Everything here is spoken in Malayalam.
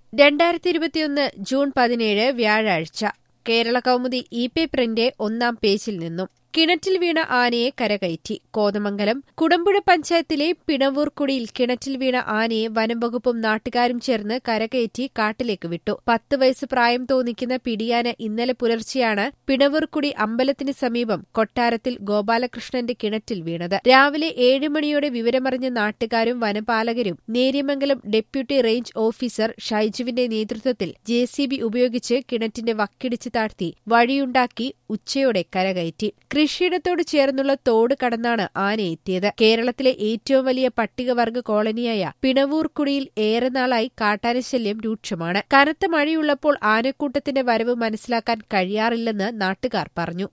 രണ്ടായിരത്തി ഇരുപത്തിയൊന്ന് ജൂൺ പതിനേഴ് വ്യാഴാഴ്ച കേരള കൗമുദി ഇ പേപ്പറിന്റെ ഒന്നാം പേജിൽ നിന്നും കിണറ്റിൽ വീണ ആനയെ കരകയറ്റി കോതമംഗലം കുടമ്പുഴ പഞ്ചായത്തിലെ പിണവൂർക്കുടിയിൽ കിണറ്റിൽ വീണ ആനയെ വനംവകുപ്പും നാട്ടുകാരും ചേർന്ന് കരകയറ്റി കാട്ടിലേക്ക് വിട്ടു പത്ത് വയസ്സ് പ്രായം തോന്നിക്കുന്ന പിടിയാന ഇന്നലെ പുലർച്ചെയാണ് പിണവൂർക്കുടി അമ്പലത്തിന് സമീപം കൊട്ടാരത്തിൽ ഗോപാലകൃഷ്ണന്റെ കിണറ്റിൽ വീണത് രാവിലെ ഏഴ് മണിയോടെ വിവരമറിഞ്ഞ നാട്ടുകാരും വനപാലകരും നേര്യമംഗലം ഡെപ്യൂട്ടി റേഞ്ച് ഓഫീസർ ഷൈജുവിന്റെ നേതൃത്വത്തിൽ ജെസിബി ഉപയോഗിച്ച് കിണറ്റിന്റെ വക്കിടിച്ച് താഴ്ത്തി വഴിയുണ്ടാക്കി ഉച്ചയോടെ കരകയറ്റി കൃഷിയിടത്തോട് ചേർന്നുള്ള തോട് കടന്നാണ് ആന എത്തിയത് കേരളത്തിലെ ഏറ്റവും വലിയ പട്ടികവർഗ കോളനിയായ പിണവൂർക്കുടിയിൽ ഏറെ നാളായി കാട്ടാനശല്യം രൂക്ഷമാണ് കനത്ത മഴയുള്ളപ്പോൾ ആനക്കൂട്ടത്തിന്റെ വരവ് മനസ്സിലാക്കാൻ കഴിയാറില്ലെന്ന് നാട്ടുകാർ പറഞ്ഞു